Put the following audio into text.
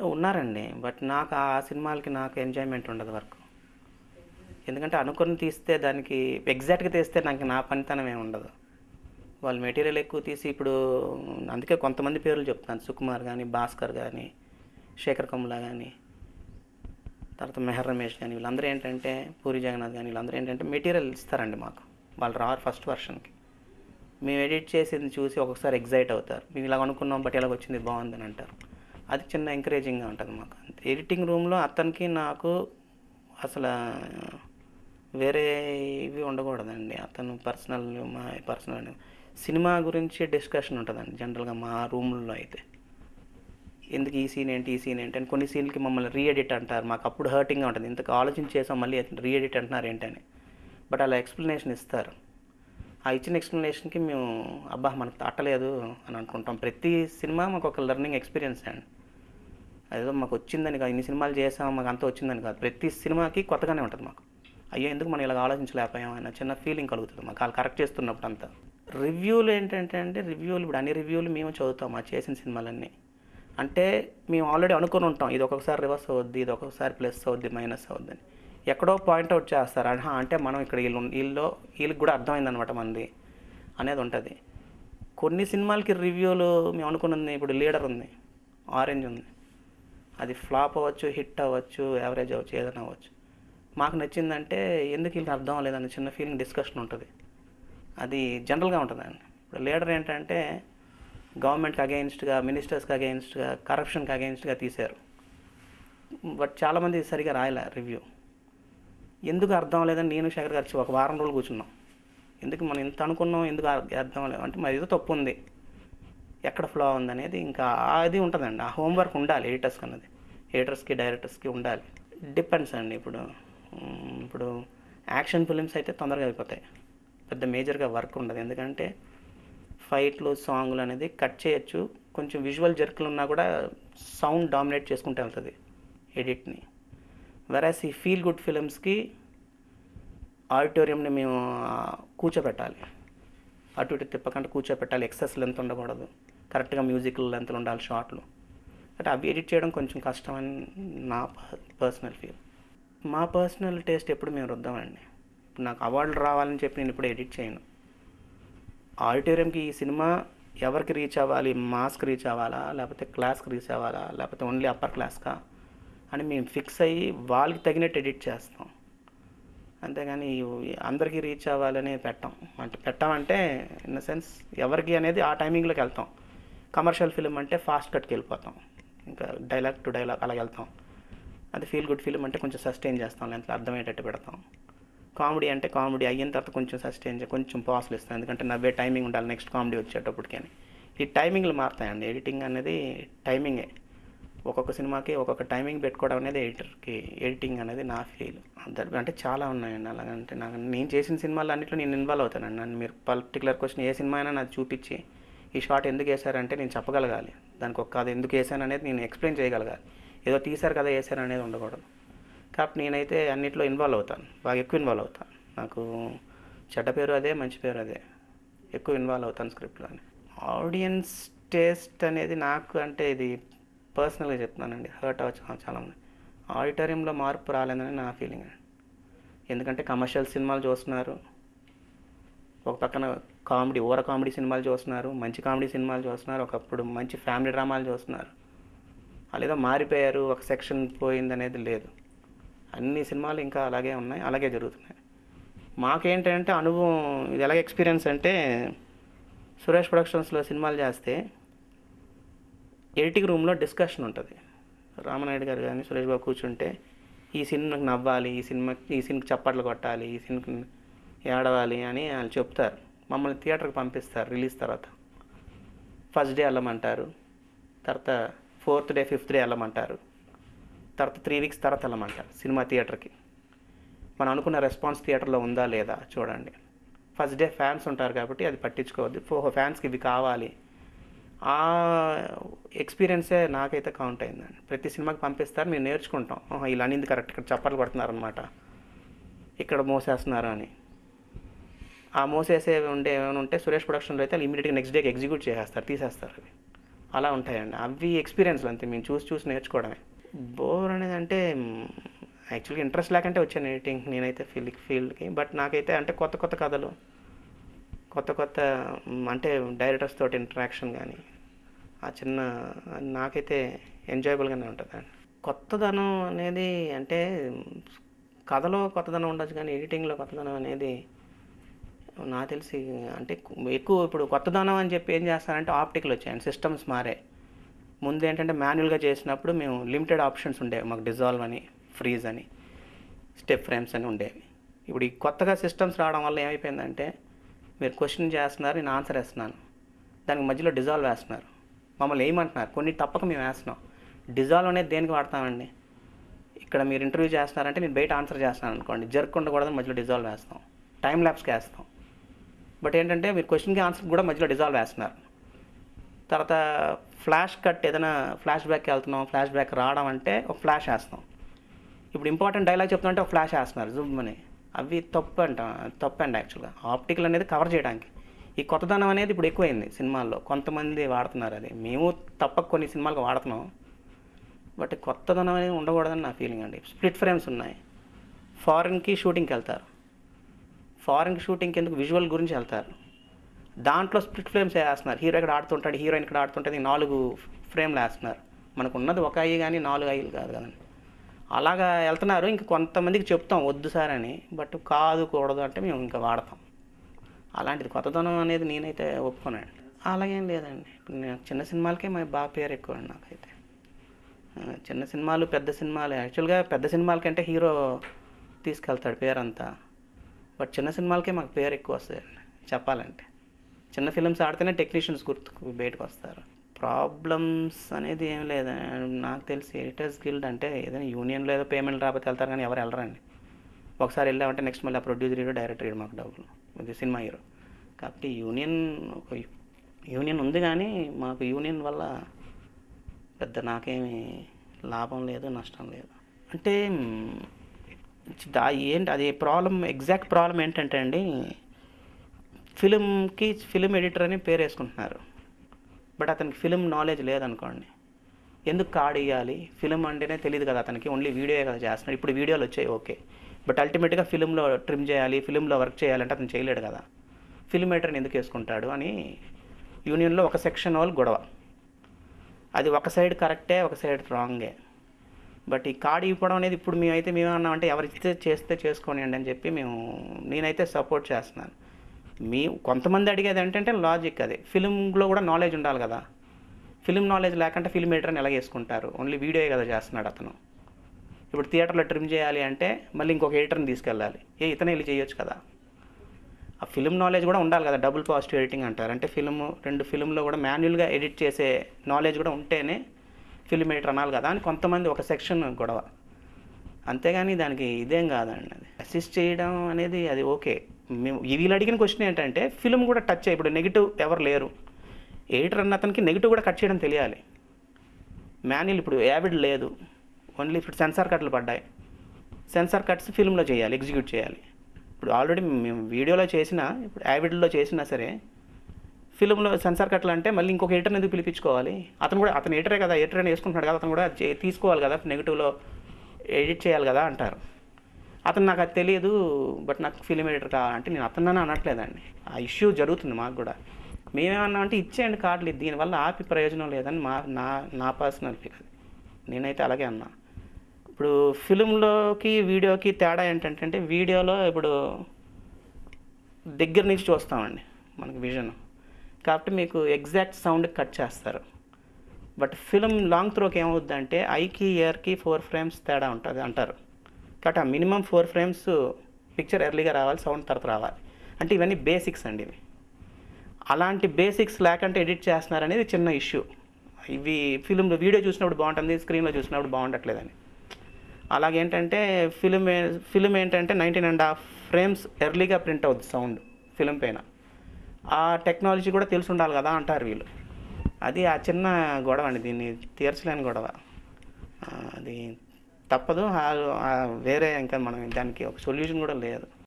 ఉన్నారండి బట్ నాకు ఆ సినిమాలకి నాకు ఎంజాయ్మెంట్ ఉండదు వర్క్ ఎందుకంటే అనుకుని తీస్తే దానికి ఎగ్జాక్ట్గా తీస్తే నాకు నా పనితనం ఏమి ఉండదు వాళ్ళు మెటీరియల్ ఎక్కువ తీసి ఇప్పుడు అందుకే కొంతమంది పేర్లు చెప్తాను సుకుమార్ కానీ భాస్కర్ కానీ శేఖర్ కమ్లా కానీ తర్వాత మెహర్ రమేష్ కానీ వీళ్ళందరూ ఏంటంటే పూరి జగన్నాథ్ కానీ వీళ్ళందరూ ఏంటంటే మెటీరియల్ ఇస్తారండి మాకు వాళ్ళు రారు ఫస్ట్ వర్షన్కి మేము ఎడిట్ చేసింది చూసి ఒక్కొక్కసారి ఎగ్జైట్ అవుతారు మేము ఇలాగ అనుకున్నాం బట్ ఇలాగ వచ్చింది బాగుందని అంటారు అది చిన్న ఎంకరేజింగ్గా ఉంటుంది మాకు ఎడిటింగ్ రూమ్లో అతనికి నాకు అసలు వేరే ఇవి ఉండకూడదండి అతను పర్సనల్ మా పర్సనల్ సినిమా గురించి డిస్కషన్ ఉంటుందండి జనరల్గా మా రూమ్లో అయితే ఎందుకు ఈ సీన్ ఏంటి ఈ సీన్ ఏంటి అని కొన్ని సీన్లకి మమ్మల్ని రీఎడిట్ అంటారు మాకు అప్పుడు హర్టింగ్గా ఉంటుంది ఇంతకు ఆలోచన చేసాం మళ్ళీ రీఎడిట్ అంటున్నారు ఏంటని బట్ అలా ఎక్స్ప్లెనేషన్ ఇస్తారు ఆ ఇచ్చిన ఎక్స్ప్లెనేషన్కి మేము అబ్బా మనకు తట్టలేదు అని అనుకుంటాం ప్రతి సినిమా మాకు ఒక లెర్నింగ్ ఎక్స్పీరియన్స్ అండి అదేదో మాకు వచ్చిందని కాదు ఇన్ని సినిమాలు చేసాం మాకు అంత వచ్చిందని కాదు ప్రతి సినిమాకి కొత్తగానే ఉంటుంది మాకు అయ్యో ఎందుకు మనం ఇలా ఆలోచించలేకపోయాం అన్న చిన్న ఫీలింగ్ కలుగుతుంది మాకు వాళ్ళు కరెక్ట్ చేస్తున్నప్పుడు అంతా రివ్యూలు ఏంటంటే అంటే రివ్యూలు ఇప్పుడు అన్ని రివ్యూలు మేము చదువుతాం ఆ చేసిన సినిమాలన్నీ అంటే మేము ఆల్రెడీ అనుకుని ఉంటాం ఇది ఒక్కొక్కసారి రివర్స్ అవుద్ది ఇది ఒక్కొక్కసారి ప్లస్ అవుద్ది మైనస్ అవుద్ది అని ఎక్కడో పాయింట్అవుట్ చేస్తారు ఆహా, అంటే మనం ఇక్కడ వీళ్ళు వీళ్ళు వీళ్ళకి కూడా అర్థమైందనమాట మనది అనేది ఉంటుంది కొన్ని సినిమాలకి రివ్యూలు మేము అనుకున్నది ఇప్పుడు లీడర్ ఉంది ఆరెంజ్ ఉంది అది ఫ్లాప్ అవ్వచ్చు హిట్ అవ్వచ్చు యావరేజ్ అవ్వచ్చు ఏదైనా అవ్వచ్చు మాకు నచ్చిందంటే ఎందుకు వీళ్ళకి అర్థం అవ్వలేదని చిన్న ఫీలింగ్ డిస్కషన్ ఉంటుంది అది జనరల్గా ఉంటుందండి ఇప్పుడు లీడర్ ఏంటంటే గవర్నమెంట్కి అగెయిన్స్ట్గా మినిస్టర్స్కి అగెయిన్స్ట్గా కరప్షన్కి అగెయిన్స్ట్గా తీశారు బట్ చాలామంది సరిగా రాయలే రివ్యూ ఎందుకు అర్థం లేదని నేను శేఖర్ గారు ఒక వారం రోజులు కూర్చున్నాం ఎందుకు మనం ఇంత అనుకున్నాం ఎందుకు అర్- అర్థం లేదు అంటే మరి ఏదో తప్పు ఉంది ఎక్కడ ఫ్లో ఉంది అనేది ఇంకా అది ఉంటుందండి ఆ హోంవర్క్ ఉండాలి ఎడిటర్స్కి అన్నది ఎడిటర్స్కి డైరెక్టర్స్కి ఉండాలి డిపెండ్స్ అండి ఇప్పుడు మ్, ఇప్పుడు యాక్షన్ ఫిలిమ్స్ అయితే తొందరగా అయిపోతాయి పెద్ద మేజర్గా వర్క్ ఉండదు ఎందుకంటే ఫైట్లు సాంగ్లు అనేది కట్ చేయొచ్చు కొంచెం విజువల్ జర్కులు ఉన్నా కూడా సౌండ్ డామినేట్ చేసుకుంటూ వెళ్తుంది ఎడిట్ని వెరాస్ ఈ ఫీల్ గుడ్ ఫిలిమ్స్కి ఆడిటోరియంని మేము ఆ, కూర్చోబెట్టాలి అటు ఇటు తిప్పకుండా కూర్చోబెట్టాలి ఎక్సెస్ లెంత్ ఉండకూడదు కరెక్ట్గా మ్యూజిక్ లెంత్లు ఉండాలి షార్ట్లు అంటే అవి ఎడిట్ చేయడం కొంచెం కష్టం అని నా పర్సనల్ ఫీల్ మా పర్సనల్ టేస్ట్ ఎప్పుడు మేము రుద్దామండి ఇప్పుడు నాకు అవార్డులు రావాలని చెప్పి నేను ఇప్పుడు ఎడిట్ చేయను ఆడిటోరియంకి ఈ సినిమా ఎవరికి రీచ్ అవ్వాలి మాస్కి రీచ్ అవ్వాలా లేకపోతే క్లాస్కి రీచ్ అవ్వాలా లేకపోతే ఓన్లీ అప్పర్ క్లాస్కా అని మేము ఫిక్స్ అయ్యి వాళ్ళకి తగినట్టు ఎడిట్ చేస్తాం అంతేగాని ఇవి అందరికీ రీచ్ అవ్వాలని పెట్టాం అంటే పెట్టామంటే ఇన్ ద సెన్స్ ఎవరికి అనేది ఆ టైమింగ్లోకి వెళ్తాం కమర్షియల్ ఫిలిం అంటే ఫాస్ట్ కట్కి వెళ్ళిపోతాం ఇంకా డైలాగ్ టు డైలాగ్ అలా వెళ్తాం అది ఫీల్ గుడ్ ఫిలిం అంటే కొంచెం సస్టైన్ చేస్తాం లెంత్ అర్థమయ్యేటట్టు పెడతాం కామెడీ అంటే కామెడీ అయిన తర్వాత కొంచెం సస్టైన్ చే కొంచెం పాస్లు ఇస్తాం ఎందుకంటే నవ్వే టైమింగ్ ఉండాలి నెక్స్ట్ కామెడీ వచ్చేటప్పటికని ఈ టైమింగ్లు మారుతాయండి ఎడిటింగ్ అనేది టైమింగే ఒక్కొక్క సినిమాకి ఒక్కొక్క టైమింగ్ పెట్టుకోవడం అనేది ఎడిటర్కి ఎడిటింగ్ అనేది నా ఫీల్ అందరి అంటే చాలా ఉన్నాయండి అలాగంటే నాకు నేను చేసిన సినిమాలు అన్నింటిలో నేను ఇన్వాల్వ్ అవుతానండి నన్ను మీరు పర్టికులర్ క్వశ్చన్ ఏ సినిమా అయినా నాకు చూపించి ఈ షాట్ ఎందుకు వేశారంటే నేను చెప్పగలగాలి దానికి ఒక అది ఎందుకు వేసాను అనేది నేను ఎక్స్ప్లెయిన్ చేయగలగాలి ఏదో తీశారు కదా వేశారు అనేది ఉండకూడదు కాబట్టి నేనైతే అన్నిట్లో ఇన్వాల్వ్ అవుతాను బాగా ఎక్కువ ఇన్వాల్వ్ అవుతాను నాకు చెడ్డ పేరు అదే మంచి పేరు అదే ఎక్కువ ఇన్వాల్వ్ అవుతాను స్క్రిప్ట్లో ఆడియన్స్ టేస్ట్ అనేది నాకు అంటే ఇది పర్సనల్గా చెప్తున్నానండి హర్ట్ అవ్వచ్చు చాలామంది ఆడిటోరియంలో మార్పు రాలేదని నా ఫీలింగ్ అండి ఎందుకంటే కమర్షియల్ సినిమాలు చూస్తున్నారు ఒక పక్కన కామెడీ ఓర కామెడీ సినిమాలు చూస్తున్నారు మంచి కామెడీ సినిమాలు చూస్తున్నారు ఒకప్పుడు మంచి ఫ్యామిలీ డ్రామాలు చూస్తున్నారు అలాగే మారిపోయారు ఒక సెక్షన్ పోయింది అనేది లేదు అన్ని సినిమాలు ఇంకా అలాగే ఉన్నాయి అలాగే జరుగుతున్నాయి మాకేంటంటే అనుభవం ఇది ఎలాగ ఎక్స్పీరియన్స్ అంటే సురేష్ ప్రొడక్షన్స్లో సినిమాలు చేస్తే ఎడిటింగ్ రూమ్లో డిస్కషన్ ఉంటుంది రామనాయుడు గారు కానీ సురేష్ బాబు కూర్చుంటే ఈ సినిమాకి నవ్వాలి ఈ సినిమాకి ఈ సినిమాకి చప్పట్లు కొట్టాలి ఈ సినిమాకి ఏడవాలి అని వాళ్ళు చెప్తారు మమ్మల్ని థియేటర్కి పంపిస్తారు రిలీజ్ తర్వాత ఫస్ట్ డే వెళ్ళమంటారు తర్వాత ఫోర్త్ డే ఫిఫ్త్ డే వెళ్ళమంటారు తర్వాత త్రీ వీక్స్ తర్వాత వెళ్ళమంటారు సినిమా థియేటర్కి మనం అనుకున్న రెస్పాన్స్ థియేటర్లో ఉందా లేదా చూడండి ఫస్ట్ డే ఫ్యాన్స్ ఉంటారు కాబట్టి అది పట్టించుకోవద్దు ఫో ఫ్యాన్స్కి ఇవి కావాలి ఆ ఎక్స్పీరియన్సే నాకైతే కౌంట్ అయిందండి ప్రతి సినిమాకి పంపిస్తారు మేము నేర్చుకుంటాం ఓహో ఇలా అనేది కరెక్ట్ ఇక్కడ చప్పట్లు కొడుతున్నారనమాట ఇక్కడ మోసేస్తున్నారు అని ఆ మోసేసే ఉండే ఏమైనా ఉంటే సురేష్ ప్రొడక్షన్లో అయితే ఇమీడియట్గా నెక్స్ట్ డేకి ఎగ్జిక్యూట్ చేసేస్తారు తీసేస్తారు అవి అలా ఉంటాయండి అవి ఎక్స్పీరియన్స్లు అంతే మేము చూసి చూసి నేర్చుకోవడమే బోర్ అనేది అంటే యాక్చువల్గా ఇంట్రెస్ట్ లేకంటే వచ్చాను ఎడిటింగ్ నేనైతే ఫీల్డ్ ఫీల్డ్కి బట్ నాకైతే అంటే కొత్త కొత్త కథలు కొత్త కొత్త మ్, అంటే డైరెక్టర్స్ తోటి ఇంటరాక్షన్ కానీ ఆ చిన్న నాకైతే ఎంజాయబుల్గానే ఉంటుందండి కొత్తదనం అనేది అంటే కథలో కొత్తదనం ఉండొచ్చు కానీ ఎడిటింగ్లో కొత్తదనం అనేది నాకు తెలిసి అంటే ఎక్కువ ఇప్పుడు కొత్తదనం అని చెప్పి ఏం చేస్తారంటే ఆప్టికల్ వచ్చాయండి సిస్టమ్స్ మారే ముందు ఏంటంటే మాన్యువల్గా చేసినప్పుడు మేము లిమిటెడ్ ఆప్షన్స్ ఉండేవి మాకు డిజాల్వ్ అని ఫ్రీజ్ అని స్టెప్ ఫ్రేమ్స్ అని ఉండేవి ఇప్పుడు ఈ కొత్తగా సిస్టమ్స్ రావడం వల్ల ఏమైపోయిందంటే మీరు క్వశ్చన్ చేస్తున్నారు నేను ఆన్సర్ వేస్తున్నాను దానికి మధ్యలో డిజాల్వ్ వేస్తున్నారు మమ్మల్ని ఏమంటున్నారు కొన్ని తప్పక మేము వేస్తున్నాం డిజాల్వ్ అనేది దేనికి వాడతామండి ఇక్కడ మీరు ఇంటర్వ్యూ చేస్తున్నారంటే నేను బయట ఆన్సర్ చేస్తున్నాను అనుకోండి జర్క్ ఉండకూడదని మధ్యలో డిజాల్వ్ వేస్తాం టైం ల్యాబ్స్కి వేస్తాం బట్ ఏంటంటే మీరు క్వశ్చన్కి ఆన్సర్ కూడా మధ్యలో డిజాల్వ్ వేస్తున్నారు తర్వాత ఫ్లాష్ కట్ ఏదైనా ఫ్లాష్ బ్యాక్కి వెళ్తున్నాం ఫ్లాష్ బ్యాక్ రావడం అంటే ఒక ఫ్లాష్ వేస్తాం ఇప్పుడు ఇంపార్టెంట్ డైలాగ్ చెప్తుంటే ఒక ఫ్లాష్ వేస్తున్నారు జూమ్ అని అవి తప్పు అంట తప్పు అండి యాక్చువల్గా ఆప్టికల్ అనేది కవర్ చేయడానికి ఈ కొత్తదనం అనేది ఇప్పుడు ఎక్కువైంది సినిమాల్లో కొంతమంది వాడుతున్నారు అది మేము తప్పక కొన్ని సినిమాలకు వాడుతున్నాం బట్ కొత్తదనం అనేది ఉండకూడదని నా ఫీలింగ్ అండి స్ప్లిట్ ఫ్రేమ్స్ ఉన్నాయి ఫారెన్కి షూటింగ్కి వెళ్తారు ఫారెన్కి షూటింగ్కి ఎందుకు విజువల్ గురించి వెళ్తారు దాంట్లో స్ప్లిట్ ఫ్రేమ్స్ వేస్తున్నారు హీరో ఇక్కడ ఆడుతుంటాడు హీరోయిన్ ఇక్కడ ఆడుతుంటుంది నాలుగు ఫ్రేమ్లు వేస్తున్నారు మనకు ఉన్నది ఒక అయ్యి కానీ నాలుగు అయ్యలు కాదు కదండి అలాగా వెళ్తున్నారు ఇంక కొంతమందికి చెప్తాం వద్దు సార్ అని బట్ కాదు కూడదు అంటే మేము ఇంకా వాడతాం అలాంటిది కొత్తదనం అనేది నేనైతే ఒప్పుకోనండి అలాగేం లేదండి ఇప్పుడు నేను చిన్న సినిమాలకే మా బాగా పేరు ఎక్కువ అండి నాకైతే ఆ, చిన్న సినిమాలు పెద్ద సినిమాలు యాక్చువల్గా పెద్ద సినిమాల కంటే హీరో తీసుకెళ్తాడు పేరంతా బట్ చిన్న సినిమాలకే మాకు పేరు ఎక్కువ వస్తుంది చెప్పాలంటే చిన్న ఫిల్మ్స్ ఆడితేనే టెక్నీషియన్స్ గుర్తుకు బయటకు వస్తారు ప్రాబ్లమ్స్ అనేది ఏం లేదు నాకు తెలిసి ఎడిటర్స్ గిల్డ్ అంటే ఏదైనా యూనియన్లో ఏదో పేమెంట్ రాకపోతే వెళ్తారు కానీ ఎవరు వెళ్ళరండి ఒకసారి వెళ్ళామంటే నెక్స్ట్ మళ్ళీ ఆ ప్రొడ్యూసర్ హీరో డైరెక్టర్ హీరో మాకు డబ్బులు ఇది సినిమా హీరో కాబట్టి యూనియన్ ఒక యూనియన్ ఉంది కానీ మాకు యూనియన్ వల్ల పెద్ద నాకేమి లాభం లేదు నష్టం లేదు అంటే మ్, దా ఏంటి అది ప్రాబ్లం ఎగ్జాక్ట్ ప్రాబ్లం ఏంటంటే అండి ఫిలింకి ఫిలిం ఎడిటర్ అని పేరు వేసుకుంటున్నారు బట్ అతనికి ఫిలిం నాలెడ్జ్ లేదనుకోండి ఎందుకు కార్డ్ ఇవ్వాలి ఫిలిం అంటేనే తెలియదు కదా అతనికి ఓన్లీ వీడియో కదా చేస్తున్నాడు ఇప్పుడు వీడియోలు వచ్చాయి ఓకే బట్ అల్టిమేట్గా ఫిలింలో ట్రిమ్ చేయాలి ఫిలింలో వర్క్ చేయాలంటే అతను చేయలేడు కదా ఫిలిం ఎడిటర్ని ఎందుకు వేసుకుంటాడు అని యూనియన్లో ఒక సెక్షన్ వాళ్ళు గొడవ అది ఒక సైడ్ కరెక్టే ఒక సైడ్ రాంగే బట్ ఈ కార్డ్ ఇవ్వడం అనేది ఇప్పుడు మేమైతే మేమన్నామంటే ఎవరిస్తే చేస్తే చేసుకోనియండి అని చెప్పి మేము నేనైతే సపోర్ట్ చేస్తున్నాను మీ కొంతమంది అడిగేది ఏంటంటే లాజిక్ అది ఫిలింలో కూడా నాలెడ్జ్ ఉండాలి కదా ఫిలిం నాలెడ్జ్ లేకుంటే ఫిలిం ఎడిటర్ని ఎలా చేసుకుంటారు ఓన్లీ వీడియో కదా చేస్తున్నాడు అతను ఇప్పుడు థియేటర్లో ట్రిమ్ చేయాలి అంటే మళ్ళీ ఇంకొక ఎడిటర్ని తీసుకెళ్ళాలి ఏ ఇతనే వెళ్ళి చేయొచ్చు కదా ఆ ఫిలిం నాలెడ్జ్ కూడా ఉండాలి కదా డబుల్ పాజిటివ్ ఎడిటింగ్ అంటారు అంటే ఫిలిం రెండు ఫిలింలో కూడా మాన్యువల్గా ఎడిట్ చేసే నాలెడ్జ్ కూడా ఉంటేనే ఫిలిం ఎడిటర్ అనాలి కదా అని కొంతమంది ఒక సెక్షన్ గొడవ అంతేగాని దానికి ఇదేం కాదండి అది అసిస్ట్ చేయడం అనేది అది ఓకే మేము వీళ్ళు అడిగిన క్వశ్చన్ ఏంటంటే ఫిలిం కూడా టచ్ అయ్యి ఇప్పుడు నెగిటివ్ ఎవరు లేరు ఎడిటర్ అన్న అతనికి నెగిటివ్ కూడా కట్ చేయడం తెలియాలి మాన్యువల్ ఇప్పుడు యావిడ్ లేదు ఓన్లీ ఇప్పుడు సెన్సార్ కట్లు పడ్డాయి సెన్సార్ కట్స్ ఫిల్మ్లో చేయాలి ఎగ్జిక్యూట్ చేయాలి ఇప్పుడు ఆల్రెడీ మేము వీడియోలో చేసిన ఇప్పుడు యావిడ్లో చేసినా సరే ఫిల్మ్లో సెన్సార్ కట్లు అంటే మళ్ళీ ఇంకొక ఎడిటర్ ఎందుకు పిలిపించుకోవాలి అతను కూడా అతను ఎడిటరే కదా ఎడిటర్ అని వేసుకుంటున్నాడు కదా అతను కూడా చే- తీసుకోవాలి కదా నెగిటివ్లో ఎడిట్ చేయాలి కదా అంటారు అతను నాకు అది తెలియదు బట్ నాకు ఫిలిం ఎడిటర్ కావాలంటే నేను అతను అనట్లేదండి ఆ ఇష్యూ జరుగుతుంది మాకు కూడా మేమేమన్నా అంటే ఇచ్చేయండి కార్డులు దీనివల్ల ఆపి ప్రయోజనం లేదని మా నా నా పర్సనల్ ఫీల్ అది నేనైతే అలాగే అన్నా ఇప్పుడు ఫిలింలోకి వీడియోకి తేడా ఏంటంటే వీడియోలో ఇప్పుడు దగ్గర నుంచి చూస్తామండి మనకి విజన్ కాబట్టి మీకు ఎగ్జాక్ట్ సౌండ్ కట్ చేస్తారు బట్ ఫిలిం లాంగ్ త్రోకి ఏమవుద్దంటే ఐకి ఇయర్కి ఫోర్ ఫ్రేమ్స్ తేడా ఉంటుంది అంటారు కాబట్టి ఆ మినిమం ఫోర్ ఫ్రేమ్స్ పిక్చర్ ఎర్లీగా రావాలి సౌండ్ తర్వాత రావాలి అంటే ఇవన్నీ బేసిక్స్ అండి ఇవి అలాంటి బేసిక్స్ లేకంటే ఎడిట్ చేస్తున్నారు అనేది చిన్న ఇష్యూ ఇవి ఫిలింలో వీడియో చూసినప్పుడు బాగుంటుంది స్క్రీన్లో చూసినప్పుడు బాగుండట్లేదని అలాగేంటంటే ఫిలిం ఫిలిం ఏంటంటే నైన్టీన్ అండ్ హాఫ్ ఫ్రేమ్స్ ఎర్లీగా ప్రింట్ అవుద్ది సౌండ్ ఫిలిం పైన ఆ టెక్నాలజీ కూడా తెలిసి ఉండాలి కదా అంటారు వీళ్ళు అది ఆ చిన్న గొడవ అండి దీన్ని తీర్చలేని గొడవ ఆ, అది తప్పదు ఆ- ఆ వేరే ఇంకా మనం దానికి ఒక సొల్యూషన్ కూడా లేదు